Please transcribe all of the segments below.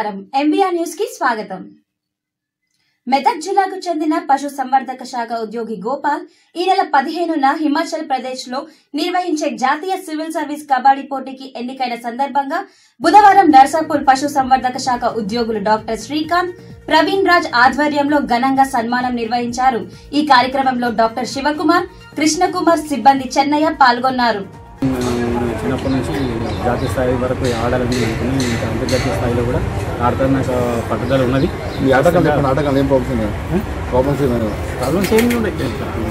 నమస్కారం MBR news కి స్వాగతం మెదక్ జిల్లాకు చెందిన పశు సంవర్ధక శాఖ ఉద్యోగి గోపాల్ ఈ నెల పదిహేనున హిమాచల్ ప్రదేశ్ లో నిర్వహించే జాతీయ సివిల్ సర్వీస్ కబడ్డీ పోటీకి ఎన్నికైన సందర్భంగా బుధవారం నర్సాపూర్ పశు సంవర్ధక శాఖ ఉద్యోగులు డాక్టర్ శ్రీకాంత్ ప్రవీణ్ రాజ్ ఆధ్వర్యంలో ఘనంగా సన్మానం నిర్వహించారు ఈ కార్యక్రమంలో డాక్టర్ శివకుమార్ కృష్ణకుమార్ సిబ్బంది చెన్నయ్య పాల్గొన్నారు నేను చిన్నప్పటి నుంచి జాతీయ స్థాయి వరకు ఆడాలని అనుకుని ఇంకా అంతర్జాతీయ స్థాయిలో కూడా ఆడతాను నాకు పట్టుదల ఉన్నది మీ ఆటగాళ్ళు చెప్పండి ఆటగాళ్ళు ఏం ప్రాబ్లమ్స్ ఉన్నాయి ప్రాబ్లమ్స్ ఏమైనా ప్రాబ్లమ్స్ ఏమి ఉన్నాయి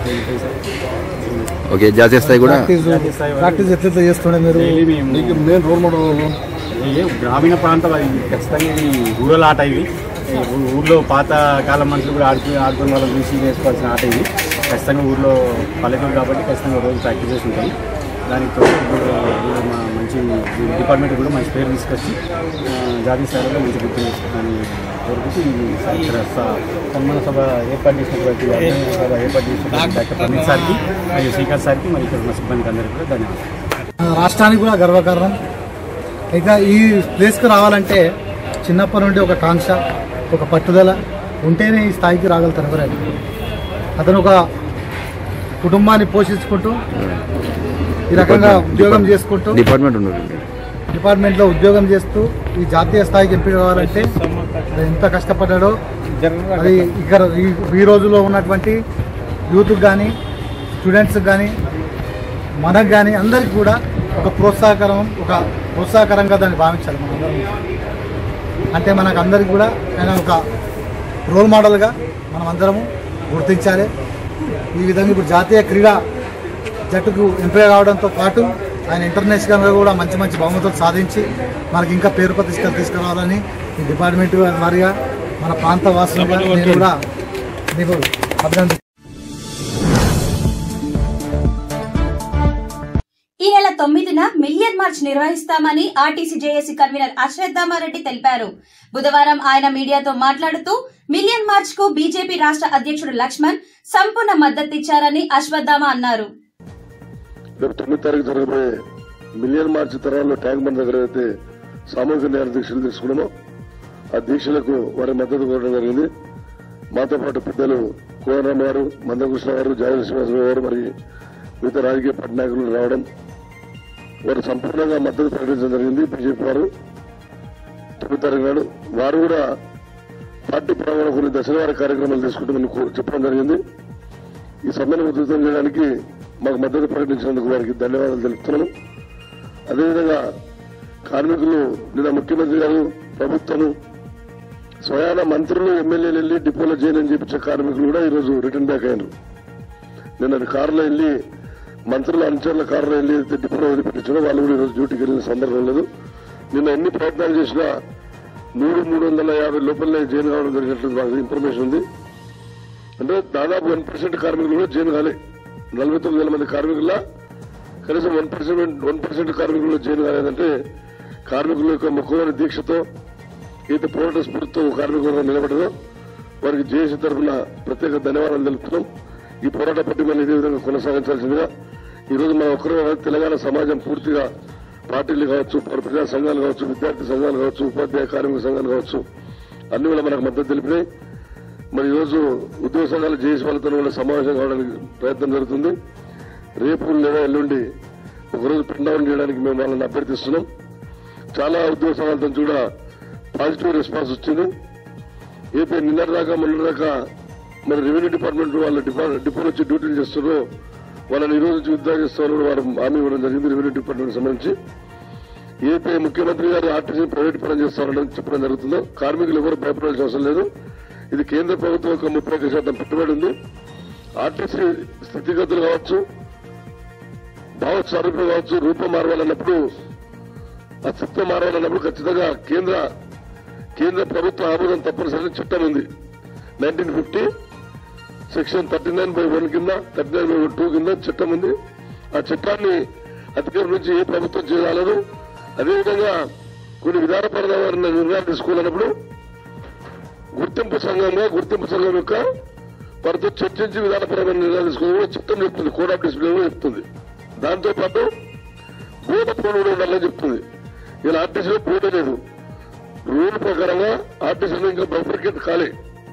ఓకే జాతీయ స్థాయి కూడా జాతీయ స్థాయి వరకు ప్రాక్టీస్ ఎట్లెట్లా చేస్తుండే మీరు డైలీ మేము మీకు మెయిన్ రోల్ మోడల్ ఏ గ్రామీణ ప్రాంతం అది ఖచ్చితంగా ఇది రూరల్ ఆట ఇది ఈ ఊ- ఊర్లో పాత కాలం మనుషులు కూడా ఆడుకుని ఆడుకునే వాళ్ళని చూసి నేర్చుకోవాల్సిన ఆట ఇది ఖచ్చితంగా ఊర్లో పల్లెటూరు కాబట్టి ఖచ్చితంగా రోజు ప్రాక్టీస్ చేసి ఉంటాయి దానికి తోడు ఇప్పుడు ఇప్పుడు మా మంచి డిపార్ట్మెంట్ కూడా మంచి పేరు తీసుకొచ్చి ఆ, జాతీయ స్థాయిలో మంచి గుర్తు అని కోరుకుంటూ ఈ ఇక్కడ స- సన్మాన సభ ఏర్పాటు చేసినటువంటి అభినందన సభ ఏర్పాటు చేసినటువంటి డాక్టర్ ప్రవీణ్ సార్కి మరియు శ్రీకాంత్ సార్కి మరియు ఇక్కడ ఉన్న సిబ్బందికి అందరికీ కూడా ధన్యవాదాలు రాష్ట్రానికి కూడా గర్వకారణం ఇక ఈ ప్లేస్కి రావాలంటే చిన్నప్పటి నుండి ఒక కాంక్ష ఒక పట్టుదల ఉంటేనే ఈ స్థాయికి రాగలుగుతారు ఎవరైనా అతను ఒక కుటుంబాన్ని పోషించుకుంటూ ఈ రకంగా ఉద్యోగం చేసుకుంటూ డిపార్ట్మెంట్ ఉన్నది డిపార్ట్మెంట్లో ఉద్యోగం చేస్తూ ఈ జాతీయ స్థాయికి ఎంపిక కావాలంటే అది ఎంత కష్టపడ్డాడో అది ఇక్కడ ఈ- ఈ రోజుల్లో ఉన్నటువంటి యూత్కి కానీ స్టూడెంట్స్కి కానీ మనకు కానీ అందరికి కూడా ఒక ప్రోత్సాహకరం ఒక ప్రోత్సాహకరంగా దాన్ని భావించాలి మనందరం అంటే మనకు అందరికి కూడా ఆయన ఒక రోల్ మోడల్గా మనం అందరము గుర్తించాలి ఈ విధంగా ఇప్పుడు జాతీయ క్రీడా జట్టుకు ఎంపిక కావడంతో పాటు ఆయన ఇంటర్నేషనల్గా కూడా మంచి మంచి బహుమతులు సాధించి మనకి ఇంకా పేరు ప్రతిష్టలు తీసుకురావాలని ఈ డిపార్ట్మెంట్ వారిగా మన ప్రాంత వాసులుగా నేను కూడా మీకు అభినంది ఈ నెల తొమ్మిదిన మిలియన్ మార్చ్ నిర్వహిస్తామని ఆర్టీసీ జేఏసీ కన్వీనర్ అశ్వత్థామారెడ్డి తెలిపారు బుధవారం ఆయన మీడియాతో మాట్లాడుతూ మిలియన్ మార్చ్ కు బీజేపీ రాష్ట్ర అధ్యక్షుడు లక్ష్మణ్ సంపూర్ణ మద్దతిచ్చారని అశ్వత్థామ అన్నారు రేపు తొమ్మిది తారీఖు జరగబోయే మిలియన్ మార్చి తరాల్లో ట్యాంక్ బండ్ దగ్గర అయితే సామూహిక న్యాయ దీక్షలు తీసుకున్నామో ఆ దీక్షలకు వారి మద్దతు కోరడం జరిగింది మాతో పాటు పెద్దలు కోనరామ గారు మందకృష్ణ గారు జాగర శ్రీనివాసరావు గారు మరి మిగతా రాజకీయ పార్టీ నాయకులు రావడం వారు సంపూర్ణంగా మద్దతు ప్రకటించడం జరిగింది బీజేపీ వారు తొమ్మిది తారీఖు నాడు వారు కూడా పార్టీ పరంగా కొన్ని దశల వారి కార్యక్రమాలు తీసుకుంటామని కో- చెప్పడం జరిగింది ఈ సమ్మెను ఉధృతం చేయడానికి మాకు మద్దతు ప్రకటించినందుకు వారికి ధన్యవాదాలు తెలుపుతున్నాను అదేవిధంగా కార్మికులు నిన్న ముఖ్యమంత్రి గారు ప్రభుత్వము స్వయాన మంత్రులు ఎమ్మెల్యేలు వెళ్లి డిపోలో చేయనని చెప్పించే కార్మికులు కూడా ఈరోజు రిటర్న్ బ్యాక్ అయ్యారు నిన్న కారులో వెళ్లి మంత్రుల అనుచరుల కారులో వెళ్లి అయితే డిపోలో వదిలిపెట్టించారో వాళ్ళు కూడా ఈరోజు డ్యూటీకి వెళ్ళిన సందర్భం లేదు నిన్న ఎన్ని ప్రయత్నాలు చేసినా మూడు మూడు వందల యాభై లోపలనే జైలు కావడం జరిగినట్లు మాకు ఇన్ఫర్మేషన్ ఉంది అంటే దాదాపు వన్ పర్సెంట్ కార్మికులు కూడా జైలు కాలే నలభై తొమ్మిది వేల మంది కార్మికుల కనీసం వన్ పర్సెంట్ వన్ పర్సెంట్ కార్మికులు జైలు కాలేదంటే కార్మికుల యొక్క ముఖ్యమైన దీక్షతో ఈత పోరాట స్ఫూర్తితో కార్మికులుగా నిలబడదో వారికి జేఏసీ తరఫున ప్రత్యేక ధన్యవాదాలు తెలుపుతున్నాం ఈ పోరాట పట్టిమని ఇదే విధంగా కొనసాగించాల్సిందిగా ఈ రోజు మన ఒక్కరు తెలంగాణ సమాజం పూర్తిగా పార్టీలు కావచ్చు ప్రజా సంఘాలు కావచ్చు విద్యార్థి సంఘాలు కావచ్చు ఉపాధ్యాయ కార్మిక సంఘాలు కావచ్చు అన్ని కూడా మనకు మద్దతు తెలిపినాయి మరి ఈ రోజు ఉద్యోగ సంఘాలు జేఏసీ వాళ్ళతో కూడా సమావేశం కావడానికి ప్రయత్నం జరుగుతుంది రేపు లేదా ఎల్లుండి ఒకరోజు ప్రింట్ డౌన్ చేయడానికి మేము వాళ్ళని అభ్యర్థిస్తున్నాం చాలా ఉద్యోగ సంఘాలతో కూడా పాజిటివ్ రెస్పాన్స్ వచ్చింది ఏపీ నిన్నటిదాకా మొన్నటిదాకా మరి రెవెన్యూ డిపార్ట్మెంట్ వాళ్ళ డిపార్ట్ డిపోలో వచ్చి డ్యూటీలు చేస్తున్నారో వాళ్ళని ఈ రోజు నుంచి విత్డ్రా చేస్తామని వారు హామీ ఇవ్వడం జరిగింది రెవెన్యూ డిపార్ట్మెంట్ సంబంధించి ఏపీ ముఖ్యమంత్రి గారు ఆర్టీసీ ప్రైవేట్ పరం చేస్తారని చెప్పడం జరుగుతుందో కార్మికులు ఎవరు భయపడాల్సిన అవసరం లేదు ఇది కేంద్ర ప్రభుత్వం యొక్క ముప్పై ఒక శాతం పెట్టుబడి ఉంది ఆర్టీసీ స్థితిగతులు కావచ్చు భావ స్వరూపం కావచ్చు రూపం మారవాలన్నప్పుడు అస్తిత్వం మారవాలన్నప్పుడు ఖచ్చితంగా కేంద్ర కేంద్ర ప్రభుత్వ ఆమోదం తప్పనిసరి చట్టం ఉంది nineteen fifty section thirty nine by one కింద థర్టీ నైన్ బై టూ కింద చట్టం ఉంది ఆ చట్టాన్ని అధికారం నుంచి ఏ ప్రభుత్వం చేయగలదు అదేవిధంగా కొన్ని విధానపరమైన నిర్ణయాలు తీసుకోవాలన్నప్పుడు గుర్తింపు సంఘంగా గుర్తింపు సంఘం యొక్క వారితో చర్చించి విధానపరమైన నిర్ణయాలు తీసుకోవాలని చట్టం చెప్తుంది కోడ్ ఆఫ్ డిసిప్లిన్ కూడా చెప్తుంది దాంతో పాటు బోధ పోడు కూడా ఉండాలని చెప్తుంది ఇలా ఆర్టీసీలో బోధ లేదు రూల్ ప్రకారంగా ఆర్టీసీలో ఇంకా బఫర్కెట్ కాలే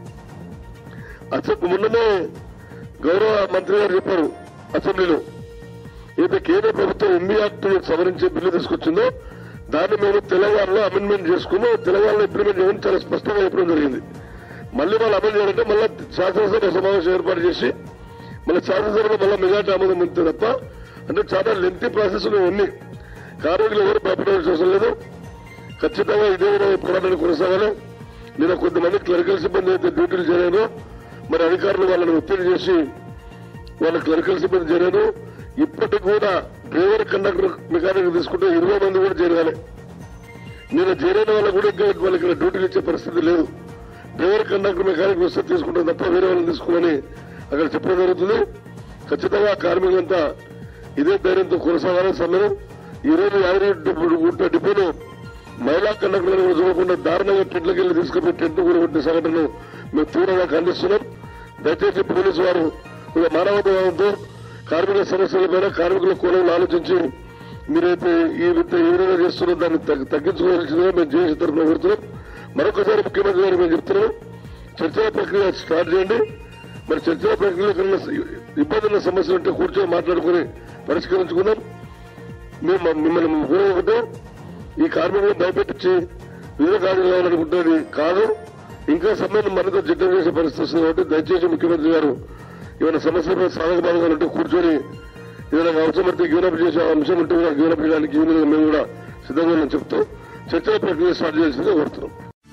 అసలు మొన్ననే గౌరవ మంత్రి గారు చెప్పారు అసెంబ్లీలో ఏదైతే కేంద్ర ప్రభుత్వం ఎంబీ యాక్ట్ సవరించే బిల్లు తీసుకొచ్చిందో దాన్ని మేము తెలంగాణలో అమెండ్మెంట్ చేసుకుని తెలంగాణలో ఇంప్లిమెంట్ చేయడం చాలా స్పష్టంగా చెప్పడం జరిగింది మళ్ళీ వాళ్ళు అమలు చేయాలంటే మళ్ళీ శాసనసభ సమావేశం ఏర్పాటు చేసి మళ్ళీ శాసనసభలో మళ్ళీ మెజార్టీ ఆమోదం ఉంది తప్ప అంటే చాలా లెంతీ ప్రాసెస్ ఉంది కార్మికులు ఎవరు భయపడాల్సిన అవసరం లేదు ఖచ్చితంగా ఇదే విధంగా పోరాటాన్ని కొనసాగాలి నేను కొంతమంది క్లరికల్ సిబ్బంది అయితే డ్యూటీలు చేరాను మరి అధికారులు వాళ్ళని ఒత్తిడి చేసి వాళ్ళ క్లరికల్ సిబ్బంది చేరాను ఇప్పటికి కూడా డ్రైవర్ కండక్టర్ మెకానిక్ తీసుకుంటే ఇరవై మంది కూడా చేరాలి నేను చేరిన వాళ్ళకు కూడా ఇంకా వాళ్ళకి ఇక్కడ డ్యూటీలు ఇచ్చే పరిస్థితి లేదు డ్రైవర్ కండక్టర్ మెకానిక్ వస్తే తీసుకుంటాం తప్ప వేరే వాళ్ళని తీసుకోమని అక్కడ చెప్పడం జరుగుతుంది ఖచ్చితంగా ఆ కార్మికులంతా ఇదే ధైర్యంతో కొనసాగాలని సమ్మెను ఈ రోజు యాదగిరి డిపోను మహిళా కండక్టర్లను చూడకుండా దారుణంగా టెంట్లకు వెళ్ళి తీసుకుపోయి టెంట్ కూడా కొట్టిన సంఘటనను మేము తీవ్రంగా ఖండిస్తున్నాం దయచేసి పోలీసు వారు ఒక మానవతావాదంతో కార్మికుల సమస్యలపైన కార్మికుల కోణంలో ఆలోచించి మీరైతే ఈ విధ ఏ విధంగా చేస్తున్నారో దాన్ని తగ్గి- తగ్గించుకోవాల్సిందిగా మేము చేసిన తరఫున కోరుతున్నాం మరొకసారి ముఖ్యమంత్రి గారు మేము చెప్తున్నాం చర్చల ప్రక్రియ స్టార్ట్ చేయండి మరి చర్చల ప్రక్రియలో కన్నా ఇబ్బందుల సమస్యలు ఉంటే కూర్చొని మాట్లాడుకుని పరిష్కరించుకుందాం మేము మిమ్మల్ని కోరుకుంటే ఈ కార్మికులను భయపెట్టించి వివిధ కార్యాలు కావాలనుకుంటుంది కాదు ఇంకా సమయం మరింత జిడ్డం చేసే పరిస్థితి వస్తుంది కాబట్టి దయచేసి ముఖ్యమంత్రి గారు ఏమైనా సమస్యలపై సాధక బాధగా ఉంటే కూర్చొని ఏదైనా అవసరం పడితే గివనప్ చేసే అంశం ఉంటే కూడా గివనప్ చేయడానికి ఈ విధంగా మేము కూడా సిద్ధంగా ఉన్నాం చెప్తూ చర్చల ప్రక్రియ స్టార్ట్ చేయాల్సిందిగా కోరుతున్నాం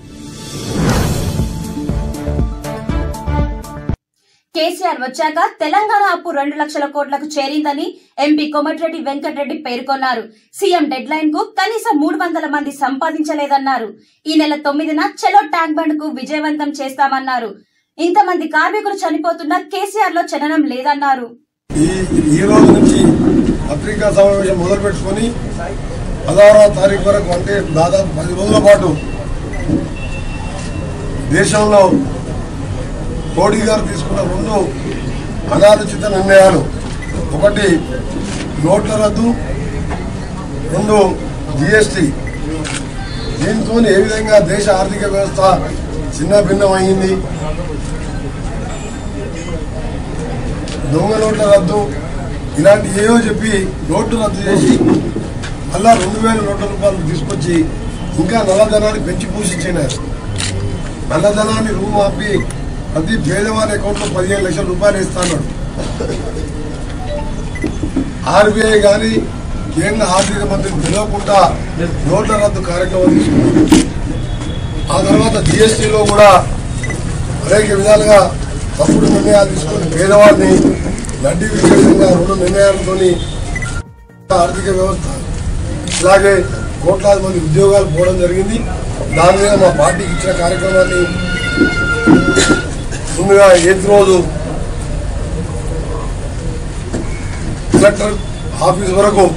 కేసీఆర్ వచ్చాక తెలంగాణ అప్పు రెండు లక్షల కోట్లకు చేరిందని ఎంపీ కోమటిరెడ్డి వెంకటరెడ్డి పేర్కొన్నారు సీఎం డెడ్ లైన్ కు కనీసం మూడు వందల మంది సంపాదించలేదన్నారు ఈ నెల తొమ్మిదిన చెలో ట్యాంక్ బండ్ కు విజయవంతం చేస్తామన్నారు ఇంతమంది కార్మికులు చనిపోతున్నా కేసీఆర్ లో చలనం లేదన్నారు ఈ ఈ రోజు నుంచి పత్రికా సమావేశం మొదలు పెట్టుకొని పదహారవ తారీఖు వరకు అంటే దాదాపు పది రోజుల పాటు దేశంలో మోడీ గారు తీసుకున్న రెండు అనాలోచిత నిర్ణయాలు ఒకటి నోట్ల రద్దు రెండు జిఎస్టి దీంతో ఏ విధంగా దేశ ఆర్థిక వ్యవస్థ చిన్న భిన్నమైంది దొంగ నోట్ల రద్దు ఇలాంటి ఏవో చెప్పి నోట్లు రద్దు చేసి మళ్ళా రెండు వేల నోట్ల రూపాయలు తీసుకొచ్చి ఇంకా నల్లధనాన్ని పెంచి పూషించినారు నల్లధనాన్ని రూమ్ ఆపి ప్రతి పేదవారి అకౌంట్లో పదిహేను లక్షల రూపాయలు ఇస్తాడు ఆర్బీఐ కానీ కేంద్ర ఆర్థిక మంత్రి తెలియకుండా నోట్ల రద్దు కార్యక్రమం తీసుకున్నారు ఆ తర్వాత జిఎస్టీలో కూడా అనేక విధాలుగా తప్పుడు నిర్ణయాలు తీసుకొని పేదవాడిని నడ్డి విచ్చే విధంగా రెండు నిర్ణయాలతోని ఆర్థిక వ్యవస్థ ఇలాగే కోట్లాది మంది ఉద్యోగాలు పోవడం జరిగింది దాని మీద మా పార్టీకి ఇచ్చిన కార్యక్రమాన్ని ముందుగా ఏది రోజు కలెక్టర్ ఆఫీస్ వరకు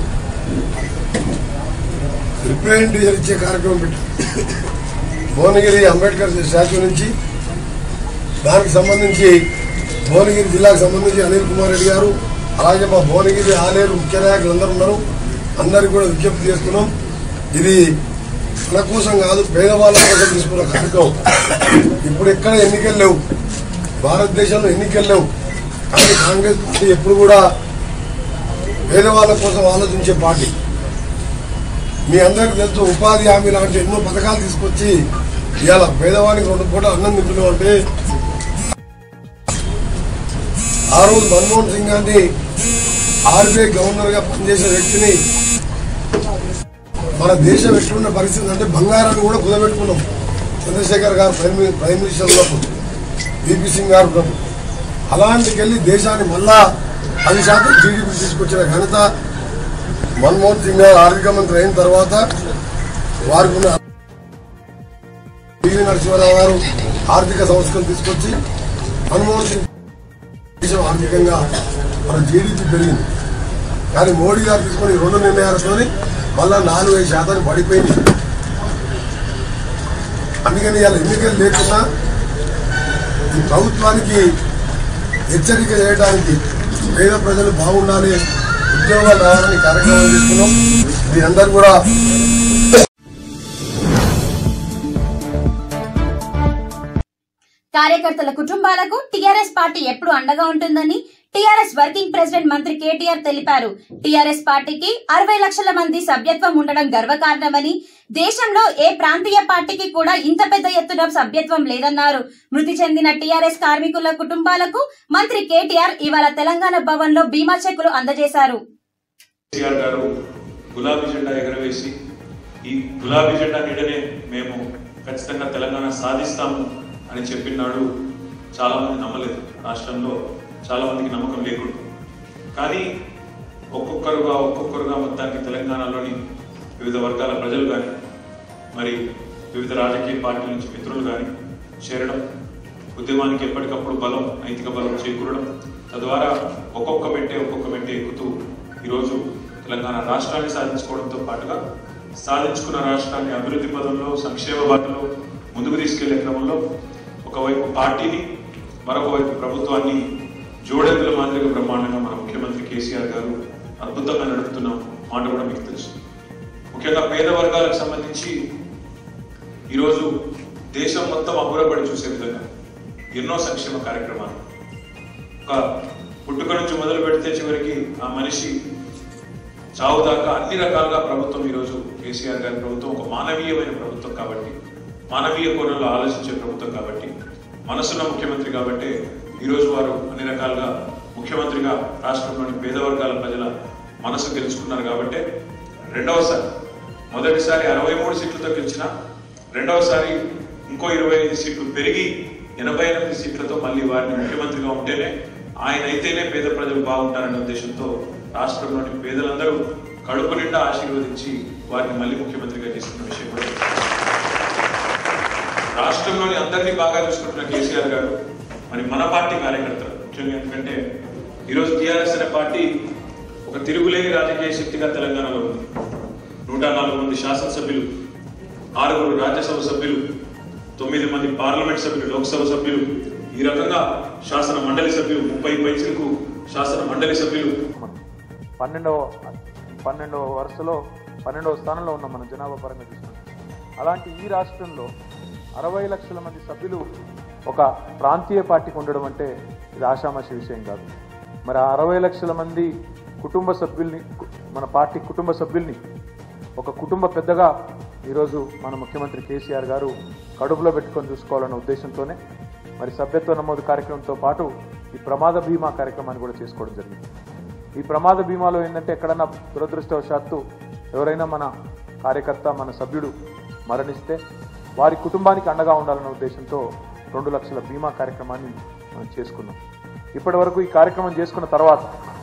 రిప్రజెంటేషన్ ఇచ్చే కార్యక్రమం పెట్టారు భువనగిరి అంబేద్కర్ స్టాచ్యూ నుంచి దానికి సంబంధించి భువనగిరి జిల్లాకు సంబంధించి అనిల్ కుమార్ రెడ్డి గారు అలాగే మా భువనగిరి ఆలేరు ముఖ్య నాయకులు అందరూ ఉన్నారు అందరికి కూడా విజ్ఞప్తి చేస్తున్నాం ఇది మన కోసం కాదు పేదవాళ్ళ కోసం తీసుకున్న కార్యక్రమం ఇప్పుడు ఎక్కడ ఎన్నికలు లేవు భారతదేశంలో ఎన్నికలు లేవు కానీ కాంగ్రెస్ పార్టీ ఎప్పుడు కూడా పేదవాళ్ళ కోసం ఆలోచించే పార్టీ మీ అందరికి తెలుసు ఉపాధి హామీ లాంటి ఎన్నో పథకాలు తీసుకొచ్చి ఇవాళ పేదవానికి రెండు పూట అన్నం తింటున్నాం అంటే ఆ రోజు మన్మోహన్ సింగ్ గారిని ఆర్బీఐ గవర్నర్ గా పనిచేసిన వ్యక్తిని మన దేశం ఎట్లున్న పరిస్థితి అంటే బంగారాన్ని కూడా కుదబెట్టుకున్నాం చంద్రశేఖర్ గారు ప్రైమ్ మిని- ప్రైమ్ మినిస్టర్ ఉన్నప్పుడు విపి సింగ్ గారు ఉన్నప్పుడు అలాంటికి వెళ్ళి దేశాన్ని మళ్ళా పది శాతం జీడీపీ తీసుకొచ్చిన ఘనత మన్మోహన్ సింగ్ గారు ఆర్థిక మంత్రి అయిన తర్వాత వారికి ఉన్న పివి నరసింహారావు గారు ఆర్థిక సంస్కరణ తీసుకొచ్చి మన్మోహన్ సింగ్ దేశం ఆర్థికంగా మన జీడీపీ పెరిగింది కానీ మోడీ గారు తీసుకుని ఈ రెండు నిర్ణయాలతో మళ్ళా నాలుగు ఐదు శాతానికి పడిపోయింది అందుకని ఇవాళ ఎన్నికలు లేకున్నా ఈ ప్రభుత్వానికి హెచ్చరిక చేయడానికి పేద ప్రజలు బాగుండాలి ఉద్యోగాలు రావాలని కార్యక్రమం తీసుకున్నాం మీ అందరు కూడా కార్యకర్తల కుటుంబాలకు టీఆర్ఎస్ పార్టీ ఎప్పుడు అండగా ఉంటుందని టీఆర్ఎస్ వర్కింగ్ ప్రెసిడెంట్ మంత్రి కేటీఆర్ తెలిపారు టీఆర్ఎస్ పార్టీకి అరవై లక్షల మంది సభ్యత్వం ఉండడం గర్వకారణమని దేశంలో ఏ ప్రాంతీయ పార్టీకి కూడా ఇంత పెద్ద ఎత్తున సభ్యత్వం లేదన్నారు మృతి చెందిన టీఆర్ఎస్ కార్మికుల కుటుంబాలకు మంత్రి కేటీఆర్ ఇవాళ తెలంగాణ భవన్ లో బీమా చెక్కులు అందజేశారు కేసీఆర్ గారు గులాబీ జెండా ఎగరవేసి ఈ గులాబీ జెండా నీడనే మేము ఖచ్చితంగా తెలంగాణ సాధిస్తాము అని చెప్పినాడు చాలా మంది నమ్మలేదు రాష్ట్రంలో చాలా మందికి నమ్మకం లేకుండా కానీ ఒక్కొక్కరుగా ఒక్కొక్కరుగా మొత్తానికి తెలంగాణలోని వివిధ వర్గాల ప్రజలు కానీ మరి వివిధ రాజకీయ పార్టీల నుంచి మిత్రులు కానీ చేరడం ఉద్యమానికి ఎప్పటికప్పుడు బలం నైతిక బలం చేకూరడం తద్వారా ఒక్కొక్క మెట్టే ఒక్కొక్క మెట్టే ఎక్కుతూ ఈరోజు తెలంగాణ రాష్ట్రాన్ని సాధించుకోవడంతో పాటుగా సాధించుకున్న రాష్ట్రాన్ని అభివృద్ధి పదంలో సంక్షేమ బాటలో ముందుకు తీసుకెళ్లే క్రమంలో ఒకవైపు పార్టీని మరొక వైపు ప్రభుత్వాన్ని జోడెందుల మాదిరిగా బ్రహ్మాండంగా మన ముఖ్యమంత్రి కేసీఆర్ గారు అద్భుతంగా నడుపుతున్న మాట కూడా మీకు తెలుసు ముఖ్యంగా పేద వర్గాలకు సంబంధించి ఈరోజు దేశం మొత్తం అబ్బురపడి చూసే విధంగా ఎన్నో సంక్షేమ కార్యక్రమాలు ఒక పుట్టుక నుంచి మొదలు పెడితే చివరికి ఆ మనిషి చావు దాకా అన్ని రకాలుగా ప్రభుత్వం ఈరోజు కేసీఆర్ గారి ప్రభుత్వం ఒక మానవీయమైన ప్రభుత్వం కాబట్టి మానవీయ కోణంలో ఆలోచించే ప్రభుత్వం కాబట్టి మనసున్న ముఖ్యమంత్రి కాబట్టి ఈరోజు వారు అన్ని రకాలుగా ముఖ్యమంత్రిగా రాష్ట్రంలోని పేద వర్గాల ప్రజల మనసు గెలుచుకున్నారు కాబట్టి రెండవసారి మొదటిసారి అరవై మూడు సీట్లతో గెలిచిన రెండవసారి ఇంకో ఇరవై ఐదు సీట్లు పెరిగి ఎనభై ఎనిమిది సీట్లతో మళ్ళీ వారిని ముఖ్యమంత్రిగా ఉంటేనే ఆయన అయితేనే పేద ప్రజలు బాగుంటారనే ఉద్దేశంతో రాష్ట్రంలోని పేదలందరూ కడుపు నిండా ఆశీర్వదించి వారిని మళ్ళీ ముఖ్యమంత్రిగా చేసుకున్న విషయం కూడా తెలుసు. రాష్ట్రంలోని అందరినీ బాగా చూసుకుంటున్న కేసీఆర్ గారు మరి మన పార్టీ కార్యకర్తలు ముఖ్యంగా ఎందుకంటే ఈరోజు టీఆర్ఎస్ అనే పార్టీ ఒక తిరుగులేని రాజకీయ శక్తిగా తెలంగాణలో ఉంది నూట నాలుగు మంది శాసనసభ్యులు ఆరుగురు రాజ్యసభ సభ్యులు తొమ్మిది మంది పార్లమెంట్ సభ్యులు లోక్సభ సభ్యులు ఈ రకంగా శాసన మండలి సభ్యులు ముప్పై పైసలకు శాసన మండలి సభ్యులు పన్నెండవ పన్నెండవ వరుసలో పన్నెండవ స్థానంలో ఉన్న మన జనాభా పరంగా చూసినట్టు అలాంటి ఈ రాష్ట్రంలో అరవై లక్షల మంది సభ్యులు ఒక ప్రాంతీయ పార్టీకి ఉండడం అంటే ఇది ఆషామాషి విషయం కాదు మరి ఆ అరవై లక్షల మంది కుటుంబ సభ్యుల్ని మన పార్టీ కుటుంబ సభ్యుల్ని ఒక కుటుంబ పెద్దగా ఈరోజు మన ముఖ్యమంత్రి కేసీఆర్ గారు కడుపులో పెట్టుకొని చూసుకోవాలన్న ఉద్దేశంతోనే మరి సభ్యత్వ నమోదు కార్యక్రమంతో పాటు ఈ ప్రమాద బీమా కార్యక్రమాన్ని కూడా చేసుకోవడం జరిగింది ఈ ప్రమాద బీమాలో ఏంటంటే ఎక్కడన్నా దురదృష్టవశాత్తు ఎవరైనా మన కార్యకర్త మన సభ్యుడు మరణిస్తే వారి కుటుంబానికి అండగా ఉండాలన్న ఉద్దేశంతో రెండు లక్షల బీమా కార్యక్రమాన్ని మనం చేసుకున్నాం ఇప్పటి వరకు ఈ కార్యక్రమం చేసుకున్న తర్వాత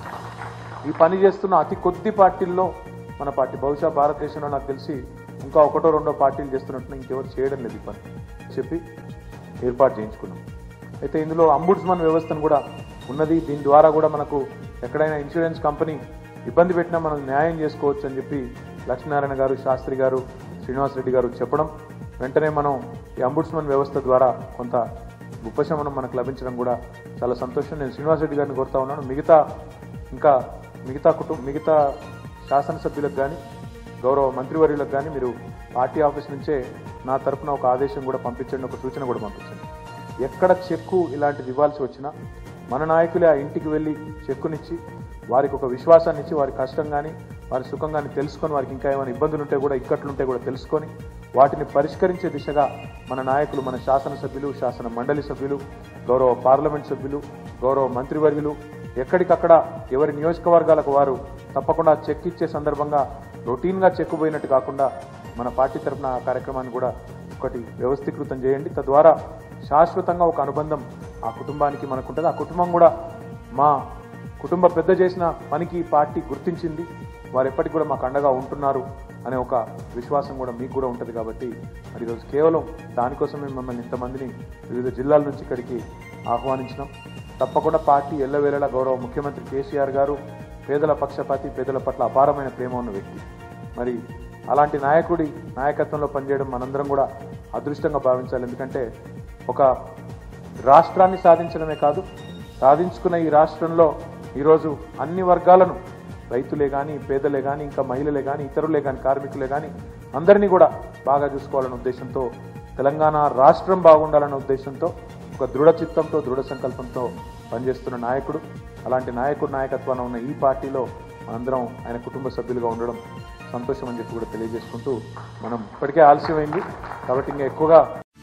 ఈ పని చేస్తున్న అతి కొద్ది పార్టీల్లో మన పార్టీ బహుశా భారతదేశంలో నాకు తెలిసి ఇంకా ఒకటో రెండో పార్టీలు చేస్తున్నట్టు ఇంకెవరు చేయడం లేదు ఈ పని చెప్పి ఏర్పాటు చేయించుకున్నాం అయితే ఇందులో అంబుడ్స్మన్ వ్యవస్థను కూడా ఉన్నది దీని ద్వారా కూడా మనకు ఎక్కడైనా ఇన్సూరెన్స్ కంపెనీ ఇబ్బంది పెట్టినా మనం న్యాయం చేసుకోవచ్చు అని చెప్పి లక్ష్మీనారాయణ గారు శాస్త్రి గారు శ్రీనివాస్ రెడ్డి గారు చెప్పడం వెంటనే మనం ఈ అంబుడ్స్మన్ వ్యవస్థ ద్వారా కొంత ఉపశమనం మనకు లభించడం కూడా చాలా సంతోషం నేను శ్రీనివాస్ రెడ్డి గారిని కోరుతా ఉన్నాను మిగతా ఇంకా మిగతా కుటుంబ మిగతా శాసనసభ్యులకు కానీ గౌరవ మంత్రివర్యులకు కానీ మీరు పార్టీ ఆఫీస్ నుంచే నా తరపున ఒక ఆదేశం కూడా పంపించండి ఒక సూచన కూడా పంపించండి ఎక్కడ చెక్కు ఇలాంటిది ఇవ్వాల్సి వచ్చినా మన నాయకులే ఆ ఇంటికి వెళ్ళి చెక్కునిచ్చి వారికి ఒక విశ్వాసాన్ని ఇచ్చి వారి కష్టం కానీ వారి సుఖం కానీ తెలుసుకొని వారికి ఇంకా ఏమైనా ఇబ్బందులు ఉంటే కూడా ఇక్కట్లుంటే కూడా తెలుసుకొని వాటిని పరిష్కరించే దిశగా మన నాయకులు మన శాసనసభ్యులు శాసన మండలి సభ్యులు గౌరవ పార్లమెంట్ సభ్యులు గౌరవ మంత్రివర్యులు ఎక్కడికక్కడ ఎవరి నియోజకవర్గాలకు వారు తప్పకుండా చెక్ ఇచ్చే సందర్భంగా రొటీన్గా చెక్ పోయినట్టు కాకుండా మన పార్టీ తరఫున ఆ కార్యక్రమాన్ని కూడా ఒకటి వ్యవస్థీకృతం చేయండి తద్వారా శాశ్వతంగా ఒక అనుబంధం ఆ కుటుంబానికి మనకు ఉంటుంది ఆ కుటుంబం కూడా మా కుటుంబ పెద్ద చేసిన పనికి పార్టీ గుర్తించింది వారు ఎప్పటికి కూడా మాకు అండగా ఉంటున్నారు అనే ఒక విశ్వాసం కూడా మీకు కూడా ఉంటుంది కాబట్టి మరి ఈరోజు కేవలం దానికోసమే మమ్మల్ని ఇంతమందిని వివిధ జిల్లాల నుంచి ఇక్కడికి ఆహ్వానించినాం తప్పకుండా పార్టీ ఎల్లవేళలా గౌరవ ముఖ్యమంత్రి కేసీఆర్ గారు పేదల పక్షపాతి పేదల పట్ల అపారమైన ప్రేమ ఉన్న వ్యక్తి మరి అలాంటి నాయకుడి నాయకత్వంలో పనిచేయడం మనందరం కూడా అదృష్టంగా భావించాలి ఎందుకంటే ఒక రాష్ట్రాన్ని సాధించడమే కాదు సాధించుకున్న ఈ రాష్ట్రంలో ఈరోజు అన్ని వర్గాలను రైతులే కానీ పేదలే కానీ ఇంకా మహిళలే కానీ ఇతరులే కానీ కార్మికులే కానీ అందరినీ కూడా బాగా చూసుకోవాలనే ఉద్దేశంతో తెలంగాణ రాష్ట్రం బాగుండాలనే ఉద్దేశంతో ఒక దృఢ చిత్తంతో దృఢ సంకల్పంతో పనిచేస్తున్న నాయకుడు అలాంటి నాయకుడు నాయకత్వాన ఉన్న ఈ పార్టీలో మనందరం ఆయన కుటుంబ సభ్యులుగా ఉండడం సంతోషం అని చెప్పి కూడా తెలియజేసుకుంటూ మనం ఇప్పటికే ఆలస్యమైంది కాబట్టి ఇంకా ఎక్కువగా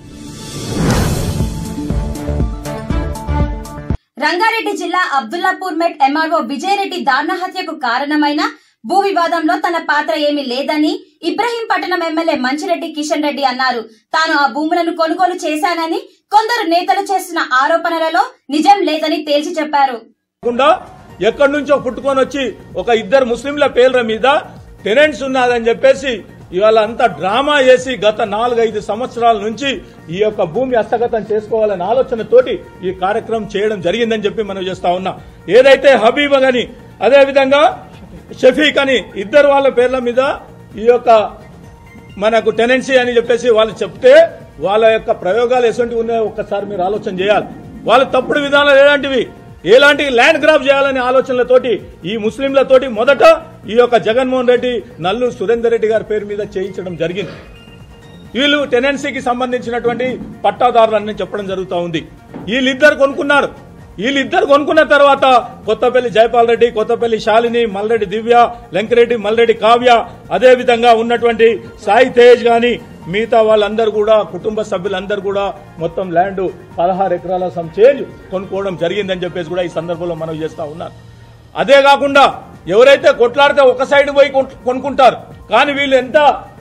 రంగారెడ్డి జిల్లా అబ్దుల్లాపూర్ మెట్ ఎంఆర్ఓ విజయరెడ్డి దారుణ హత్యకు కారణమైన భూ వివాదంలో తన పాత్ర ఏమీ లేదని ఇబ్రహీంపట్నం ఎమ్మెల్యే మంచిరెడ్డి కిషన్ రెడ్డి అన్నారు తాను ఆ భూములను కొనుగోలు చేశానని కొందరు నేతలు చేస్తున్న ఆరోపణలలో నిజం లేదని తేల్చి చెప్పారు కాకుండా ఎక్కడి నుంచో పుట్టుకొని వచ్చి ఒక ఇద్దరు ముస్లింల పేర్ల మీద టెనెంట్స్ ఉన్నదని చెప్పేసి ఇవాళ అంతా డ్రామా చేసి గత నాలుగైదు సంవత్సరాల నుంచి ఈ యొక్క భూమి హస్తగతం చేసుకోవాలనే ఆలోచనతోటి ఈ కార్యక్రమం చేయడం జరిగిందని చెప్పి మనం చేస్తా ఉన్నాం ఏదైతే హబీబ్ అని అదేవిధంగా షఫీక్ అని ఇద్దరు వాళ్ళ పేర్ల మీద ఈ యొక్క మనకు టెనెన్సీ అని చెప్పేసి వాళ్ళు చెప్తే వాళ్ళ యొక్క ప్రయోగాలు ఎటువంటి ఉన్నాయో ఒక్కసారి మీరు ఆలోచన చేయాలి వాళ్ళ తప్పుడు విధానాలు ఎలాంటివి ఎలాంటి ల్యాండ్ గ్రాప్ చేయాలనే ఆలోచనలతోటి ఈ ముస్లింలతోటి మొదట ఈ యొక్క జగన్మోహన్ రెడ్డి నల్లు సురేందర్ రెడ్డి గారి పేరు మీద చేయించడం జరిగింది వీళ్ళు టెనెన్సీకి సంబంధించినటువంటి పట్టాదారులని చెప్పడం జరుగుతూ ఉంది వీళ్ళిద్దరు కొనుక్కున్నారు వీళ్ళిద్దరు కొనుక్కున్న తర్వాత కొత్తపల్లి జయపాల్ రెడ్డి కొత్తపల్లి శాలిని మల్రెడ్డి దివ్య లంకిరెడ్డి మల్రెడ్డి కావ్య అదే విధంగా ఉన్నటువంటి సాయి తేజ్ గాని మిగతా వాళ్ళందరూ కూడా కుటుంబ సభ్యులందరూ కూడా మొత్తం ల్యాండ్ పదహారు ఎకరాల సమ్ చేంజ్ కొనుక్కోవడం జరిగిందని చెప్పేసి కూడా ఈ సందర్భంలో మనం చేస్తా ఉన్నారు అదే కాకుండా ఎవరైతే కొట్లాడితే ఒక సైడ్ పోయి కొన్- కొనుక్కుంటారు కానీ వీళ్ళు ఎంత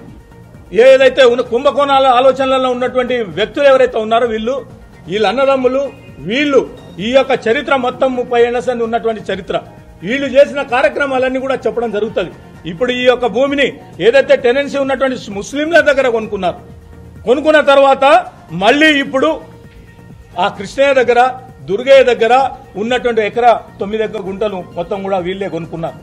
ఏదైతే ఉన్న కుంభకోణాల ఆలోచనలలో ఉన్నటువంటి వ్యక్తులు ఎవరైతే ఉన్నారో వీళ్ళు వీళ్ళ అన్నదమ్ములు వీళ్ళు ఈ యొక్క చరిత్ర మొత్తం ముప్పై ఏళ్ల సంది ఉన్నటువంటి చరిత్ర వీళ్ళు చేసిన కార్యక్రమాలన్నీ కూడా చెప్పడం జరుగుతుంది ఇప్పుడు ఈ యొక్క భూమిని ఏదైతే టెనెన్సీ ఉన్నటువంటి ముస్లింల దగ్గర కొనుక్కున్నారు కొనుక్కున్న తర్వాత మళ్ళీ ఇప్పుడు ఆ కృష్ణయ్య దగ్గర దుర్గయ్య దగ్గర ఉన్నటువంటి ఎకరా తొమ్మిది ఎకర గుంటలు మొత్తం కూడా వీళ్ళే కొనుక్కున్నారు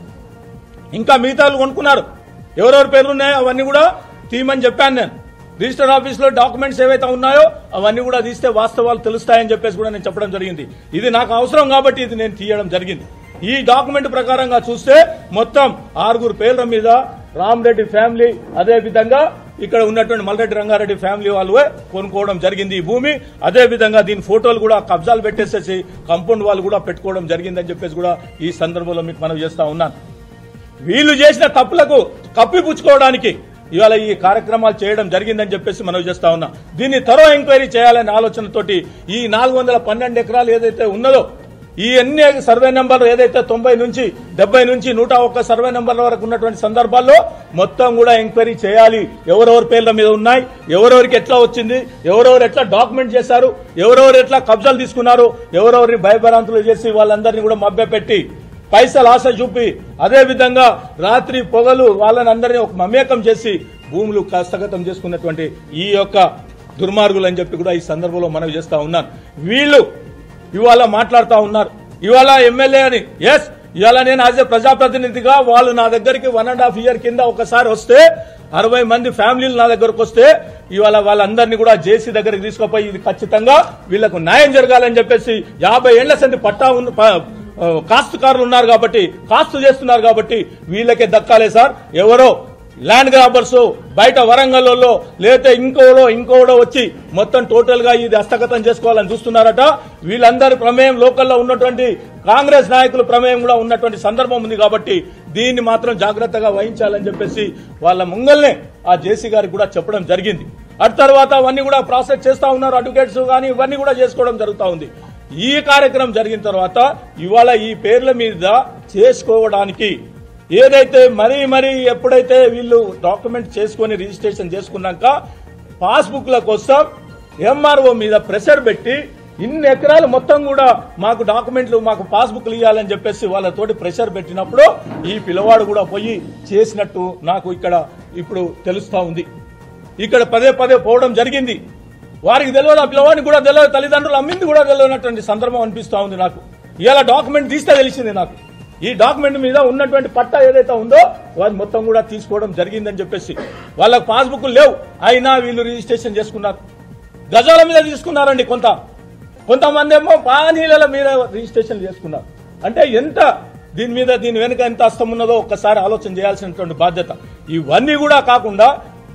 ఇంకా మిగతాలు కొనుక్కున్నారు ఎవరెవరి పేర్లు ఉన్నాయో అవన్నీ కూడా తీయమని చెప్పాను నేను రిజిస్టర్ ఆఫీస్ లో డాక్యుమెంట్స్ ఏవైతే ఉన్నాయో అవన్నీ కూడా తీస్తే వాస్తవాలు తెలుస్తాయని చెప్పేసి కూడా నేను చెప్పడం జరిగింది ఇది నాకు అవసరం కాబట్టి ఇది నేను తీయడం జరిగింది ఈ డాక్యుమెంట్ ప్రకారంగా చూస్తే మొత్తం ఆరుగురు పేర్ల మీద రామరెడ్డి ఫ్యామిలీ అదే విధంగా ఇక్కడ ఉన్నటువంటి మల్రెడ్డి రంగారెడ్డి ఫ్యామిలీ వాళ్ళు కొనుక్కోవడం జరిగింది ఈ భూమి అదే విధంగా దీని ఫోటోలు కూడా కబ్జాలు పెట్టేసేసి కంపౌండ్ వాళ్ళు కూడా పెట్టుకోవడం జరిగిందని చెప్పేసి కూడా ఈ సందర్భంలో మీకు మనం చేస్తా ఉన్నాను వీళ్ళు చేసిన తప్పులకు కప్పిపుచ్చుకోవడానికి ఇవాళ ఈ కార్యక్రమాలు చేయడం జరిగిందని చెప్పేసి మనం చేస్తా ఉన్నాం దీన్ని త్వరో ఎంక్వైరీ చేయాలనే ఆలోచనతోటి ఈ నాలుగు వందల పన్నెండు ఎకరాలు ఏదైతే ఉన్నదో ఈ అన్ని సర్వే నెంబర్ ఏదైతే తొంభై నుంచి డెబ్బై నుంచి నూట ఒక్క సర్వే నెంబర్ల వరకు ఉన్నటువంటి సందర్భాల్లో మొత్తం కూడా ఎంక్వైరీ చేయాలి ఎవరెవరి పేర్ల మీద ఉన్నాయి ఎవరెవరికి ఎట్లా వచ్చింది ఎవరెవరు ఎట్లా డాక్యుమెంట్ చేశారు ఎవరెవరు ఎట్లా కబ్జాలు తీసుకున్నారు ఎవరెవరిని భయభరాంతులు చేసి వాళ్ళందరినీ కూడా మభ్యపెట్టి పైసలు ఆశ చూపి అదే విధంగా రాత్రి పొగలు వాళ్ళని అందరినీ ఒక మమేకం చేసి భూములు హస్తగతం చేసుకున్నటువంటి ఈ యొక్క దుర్మార్గులు అని చెప్పి కూడా ఈ సందర్భంలో మనవి చేస్తా ఉన్నాను వీళ్ళు ఇవాళ మాట్లాడుతా ఉన్నారు ఇవాళ ఎమ్మెల్యే అని ఎస్ ఇవాళ నేను యాజ్ ఎ ప్రజాప్రతినిధిగా వాళ్ళు నా దగ్గరికి వన్ అండ్ హాఫ్ ఇయర్ కింద ఒకసారి వస్తే అరవై మంది ఫ్యామిలీలు నా దగ్గరకు వస్తే ఇవాళ వాళ్ళందరినీ కూడా జేసీ దగ్గరికి తీసుకుపోయి ఇది ఖచ్చితంగా వీళ్ళకు న్యాయం జరగాలని చెప్పేసి యాభై ఏళ్ల సంది పట్టా ఉన్న ప- ఆ, కాస్తుకారులు ఉన్నారు కాబట్టి కాస్తు చేస్తున్నారు కాబట్టి వీళ్ళకే దక్కాలే సార్ ఎవరో ల్యాండ్ గ్రాబర్స్ బయట వరంగల్లో లేతే ఇంకోడో ఇంకోడో వచ్చి మొత్తం టోటల్ గా ఇది హస్తగతం చేసుకోవాలని చూస్తున్నారట వీళ్ళందరి ప్రమేయం లోకల్లో ఉన్నటువంటి కాంగ్రెస్ నాయకుల ప్రమేయం కూడా ఉన్నటువంటి సందర్భం ఉంది కాబట్టి దీన్ని మాత్రం జాగ్రత్తగా వహించాలని చెప్పేసి వాళ్ళ ముంగల్నే ఆ జేసీ గారికి కూడా చెప్పడం జరిగింది అటు తర్వాత అవన్నీ కూడా ప్రాసెస్ చేస్తా ఉన్నారు అడ్వకేట్స్ కానీ ఇవన్నీ కూడా చేసుకోవడం జరుగుతా ఉంది ఈ కార్యక్రమం జరిగిన తర్వాత ఇవాళ ఈ పేర్ల మీద చేసుకోవడానికి ఏదైతే మరీ మరీ ఎప్పుడైతే వీళ్ళు డాక్యుమెంట్ చేసుకొని రిజిస్ట్రేషన్ చేసుకున్నాక పాస్బుక్ల కోసం ఎంఆర్ఓ మీద ప్రెషర్ పెట్టి ఇన్ని ఎకరాలు మొత్తం కూడా మాకు డాక్యుమెంట్లు మాకు పాస్బుక్లు ఇవ్వాలని చెప్పేసి వాళ్ళతోటి ప్రెషర్ పెట్టినప్పుడు ఈ పిల్లవాడు కూడా పోయి చేసినట్టు నాకు ఇక్కడ ఇప్పుడు తెలుస్తా ఉంది ఇక్కడ పదే పదే పోవడం జరిగింది వారికి తెలియదు ఆ పిల్లవాడిని కూడా తెలియదు తల్లిదండ్రులు అమ్మింది కూడా తెలియనటువంటి సందర్భం అనిపిస్తా ఉంది నాకు ఇలా డాక్యుమెంట్ తీస్తే తెలిసింది నాకు ఈ డాక్యుమెంట్ మీద ఉన్నటువంటి పట్టా ఏదైతే ఉందో వాళ్ళు మొత్తం కూడా తీసుకోవడం జరిగిందని చెప్పేసి వాళ్ళకి పాస్బుక్ లేవు అయినా వీళ్ళు రిజిస్ట్రేషన్ చేసుకున్నారు గజాల మీద తీసుకున్నారండి కొంత కొంతమంది ఏమో పానీల మీద రిజిస్ట్రేషన్ చేసుకున్నారు అంటే ఎంత దీని మీద దీని వెనుక ఎంత అస్తం ఉన్నదో ఒక్కసారి ఆలోచన చేయాల్సినటువంటి బాధ్యత ఇవన్నీ కూడా కాకుండా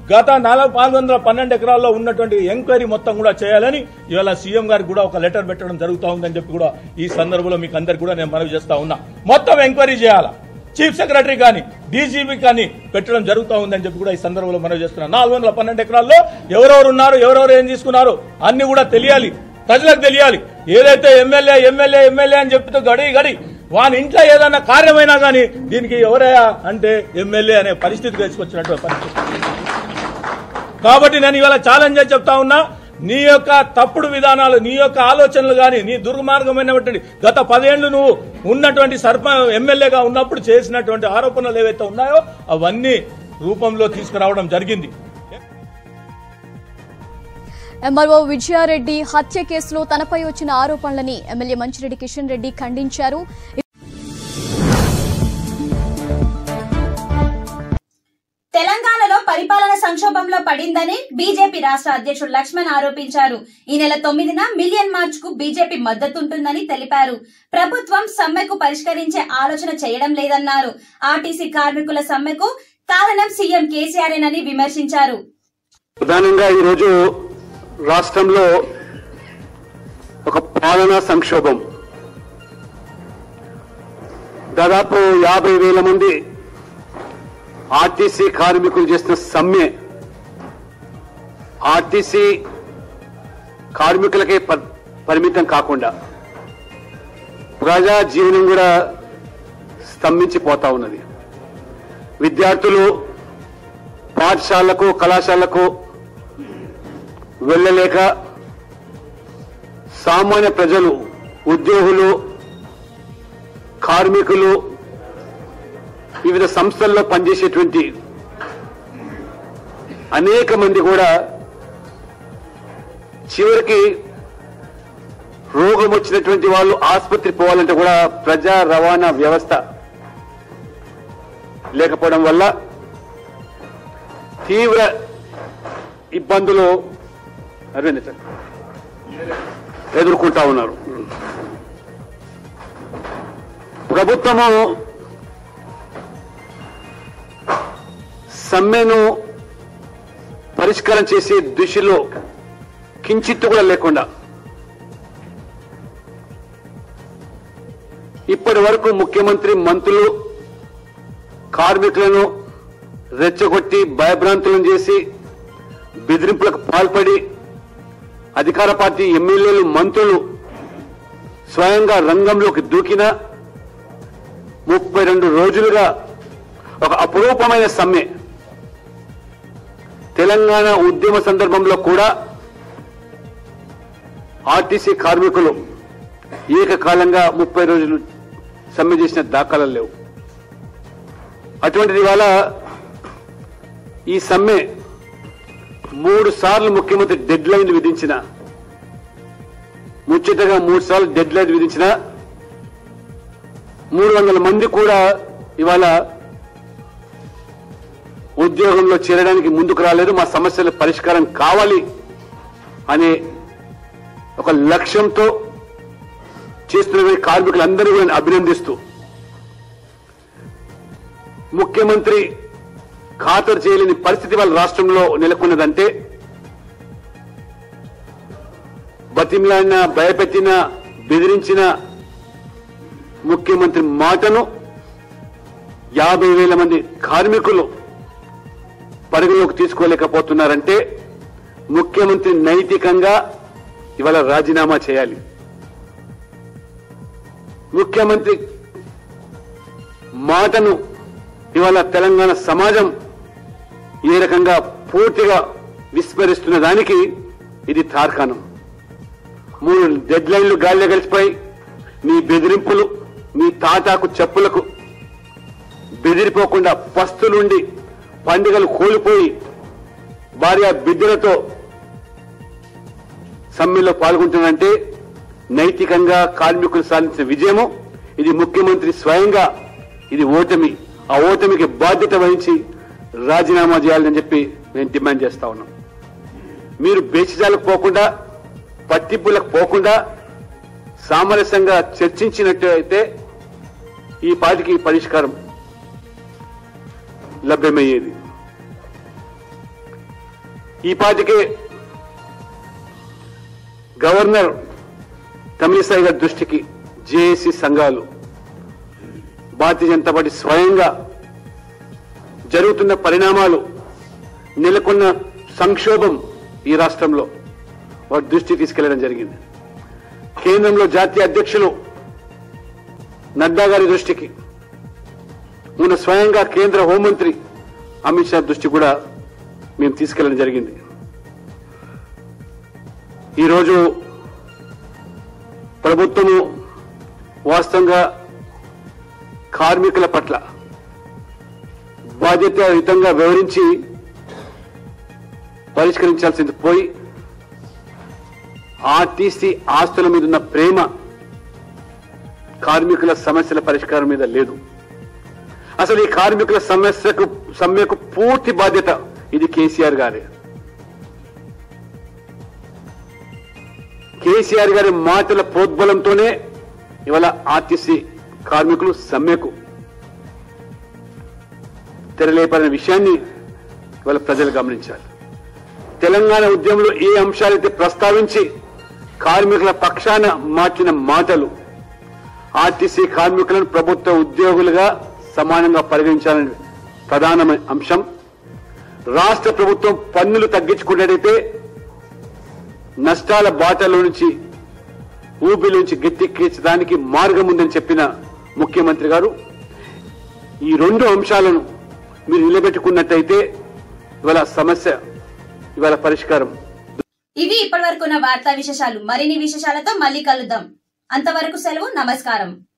గత నాలుగు నాలుగు వందల పన్నెండు ఎకరాల్లో ఉన్నటువంటి ఎంక్వైరీ మొత్తం కూడా చేయాలని ఇవాళ సీఎం గారికి కూడా ఒక లెటర్ పెట్టడం జరుగుతూ ఉందని చెప్పి కూడా ఈ సందర్భంలో మీకు అందరికి కూడా నేను మనవి చేస్తా ఉన్నా మొత్తం ఎంక్వైరీ చేయాలా చీఫ్ సెక్రటరీ కానీ డీజీపీ కానీ పెట్టడం జరుగుతూ ఉందని చెప్పి కూడా ఈ సందర్భంలో మనవి చేస్తున్నా నాలుగు వందల పన్నెండు ఎకరాల్లో ఎవరెవరు ఉన్నారు ఎవరెవరు ఏం తీసుకున్నారు అన్ని కూడా తెలియాలి ప్రజలకు తెలియాలి ఏదైతే ఎమ్మెల్యే ఎమ్మెల్యే ఎమ్మెల్యే అని చెప్తూ గడి గడి వాని ఇంట్లో ఏదైనా కార్యమైనా కానీ దీనికి ఎవరయ్యా అంటే ఎమ్మెల్యే అనే పరిస్థితి తీసుకొచ్చినట్టు పరిస్థితి కాబట్టి నేను ఇవాళ ఛాలెంజ్ చేసి చెప్తా ఉన్నా నీ యొక్క తప్పుడు విధానాలు నీ యొక్క ఆలోచనలు గాని నీ దుర్మార్గమైనటువంటి గత పదేళ్లు నువ్వు ఉన్నటువంటి సర్ప ఎమ్మెల్యేగా ఉన్నప్పుడు చేసినటువంటి ఆరోపణలు ఏవైతే ఉన్నాయో అవన్నీ రూపంలో తీసుకురావడం జరిగింది ఎంఆర్ఓ విజయారెడ్డి హత్య కేసులో తనపై వచ్చిన ఆరోపణలని ఎమ్మెల్యే మంచిరెడ్డి కిషన్ రెడ్డి ఖండించారు తెలంగాణలో పరిపాలన సంక్షోభంలో పడిందని బీజేపీ రాష్ట్ర అధ్యక్షుడు లక్ష్మణ్ ఆరోపించారు ఈ నెల తొమ్మిదిన మిలియన్ మార్చ్ కు బీజేపీ మద్దతుంటుందని తెలిపారు ప్రభుత్వం సమ్మెకు పరిష్కరించే ఆలోచన చేయడం లేదన్నారు ఆర్టీసీ కార్మికుల సమ్మెకు కారణం సీఎం కేసీఆర్ఏనని విమర్శించారు ప్రధానంగా ఈరోజు రాష్ట్రంలో ఒక పాలనా సంక్షోభం దాదాపు యాభై వేల మంది ఆర్టీసీ కార్మికులు చేసిన సమ్మె ఆర్టీసీ కార్మికులకే ప- పరిమితం కాకుండా ప్రజా జీవనం కూడా స్తంభించిపోతా ఉన్నది విద్యార్థులు పాఠశాలకు కళాశాలకు వెళ్ళలేక సామాన్య ప్రజలు ఉద్యోగులు కార్మికులు వివిధ సంస్థల్లో పనిచేసేటువంటి అనేక మంది కూడా చివరికి రోగం వచ్చినటువంటి వాళ్ళు ఆసుపత్రి పోవాలంటే కూడా ప్రజా రవాణా వ్యవస్థ లేకపోవడం వల్ల తీవ్ర ఇబ్బందులు అరవింద్ సార్ ఎదుర్కొంటా ఉన్నారు ప్రభుత్వము సమ్మెను పరిష్కారం చేసే దిశలో కించిత్తు కూడా లేకుండా ఇప్పటి వరకు ముఖ్యమంత్రి మంత్రులు కార్మికులను రెచ్చగొట్టి భయభ్రాంతులను చేసి బెదిరింపులకు పాల్పడి అధికార పార్టీ ఎమ్మెల్యేలు మంత్రులు స్వయంగా రంగంలోకి దూకిన ముప్పై రెండు రోజులుగా ఒక అపురూపమైన సమ్మె తెలంగాణ ఉద్యమ సందర్భంలో కూడా ఆర్టీసీ కార్మికులు ఏకకాలంగా ముప్పై రోజులు సమ్మె చేసిన దాఖలాలు లేవు అటువంటిది ఇవాళ ఈ సమ్మె మూడు సార్లు ముఖ్యమంత్రి డెడ్ లైన్ విధించిన ముచ్చటగా మూడు సార్లు డెడ్ లైన్ విధించిన మూడు వందల మంది కూడా ఇవాళ ఉద్యోగంలో చేరడానికి ముందుకు రాలేదు మా సమస్యల పరిష్కారం కావాలి అనే ఒక లక్ష్యంతో చేస్తున్న కార్మికులందరూ కూడా నేను అభినందిస్తూ ముఖ్యమంత్రి ఖాతరు చేయలేని పరిస్థితి వాళ్ళ రాష్ట్రంలో నెలకొన్నదంటే బతిమ్లాడిన భయపెట్టిన బెదిరించిన ముఖ్యమంత్రి మాటను యాభై వేల మంది కార్మికులు పరిగణలోకి తీసుకోలేకపోతున్నారంటే ముఖ్యమంత్రి నైతికంగా ఇవాళ రాజీనామా చేయాలి ముఖ్యమంత్రి మాటను ఇవాళ తెలంగాణ సమాజం ఏ రకంగా పూర్తిగా విస్మరిస్తున్న దానికి ఇది తార్కాణం మూడు డెడ్ లైన్లు గాలిలో కలిసిపోయి మీ బెదిరింపులు మీ తాటాకు చెప్పులకు బెదిరిపోకుండా పస్తులుండి పండుగలు కోల్పోయి భార్య బిడ్డలతో సమ్మెలో పాల్గొంటుందంటే నైతికంగా కార్మికులు సాధించిన విజయము ఇది ముఖ్యమంత్రి స్వయంగా ఇది ఓటమి ఆ ఓటమికి బాధ్యత వహించి రాజీనామా చేయాలని చెప్పి నేను డిమాండ్ చేస్తా ఉన్నాం మీరు బేసిజాలకు పోకుండా పట్టింపులకు పోకుండా సామరస్యంగా చర్చించినట్టు అయితే ఈ పాటికి పరిష్కారం లభ్యమయ్యేది ఈ పాటికే గవర్నర్ తమిళిసాయి గారి దృష్టికి జేఏసీ సంఘాలు భారతీయ జనతా పార్టీ స్వయంగా జరుగుతున్న పరిణామాలు నెలకొన్న సంక్షోభం ఈ రాష్ట్రంలో వారి దృష్టికి తీసుకెళ్లడం జరిగింది కేంద్రంలో జాతీయ అధ్యక్షులు నడ్డా గారి దృష్టికి మొన్న స్వయంగా కేంద్ర హోంమంత్రి అమిత్ షా దృష్టి కూడా మేము తీసుకెళ్లడం జరిగింది ఈరోజు ప్రభుత్వము వాస్తవంగా కార్మికుల పట్ల బాధ్యతాయుతంగా వివరించి పరిష్కరించాల్సింది పోయి ఆర్టీసీ ఆస్తుల మీద ఉన్న ప్రేమ కార్మికుల సమస్యల పరిష్కారం మీద లేదు అసలు ఈ కార్మికుల సమస్యకు సమ్మెకు పూర్తి బాధ్యత ఇది కేసీఆర్ గారే కేసీఆర్ గారి మాటల ప్రోద్బలంతోనే ఇవాళ ఆర్టీసీ కార్మికులు సమ్మెకు తెరలేపడిన విషయాన్ని ఇవాళ ప్రజలు గమనించాలి తెలంగాణ ఉద్యమంలో ఏ అంశాలైతే ప్రస్తావించి కార్మికుల పక్షాన మార్చిన మాటలు ఆర్టీసీ కార్మికులను ప్రభుత్వ ఉద్యోగులుగా సమానంగా పరిగణించాలని ప్రధానమైన అంశం రాష్ట్ర ప్రభుత్వం పన్నులు తగ్గించుకున్నట్టయితే నష్టాల బాటలో నుంచి ఊబిలో నుంచి గట్టెక్కించడానికి మార్గం ఉందని చెప్పిన ముఖ్యమంత్రి గారు ఈ రెండు అంశాలను మీరు నిలబెట్టుకున్నట్టయితే ఇవాళ సమస్య ఇవాళ పరిష్కారం ఇవి ఇప్పటి వరకున్న వార్తా విశేషాలు మరిన్ని విశేషాలతో మళ్ళీ కలుద్దాం అంతవరకు సెలవు నమస్కారం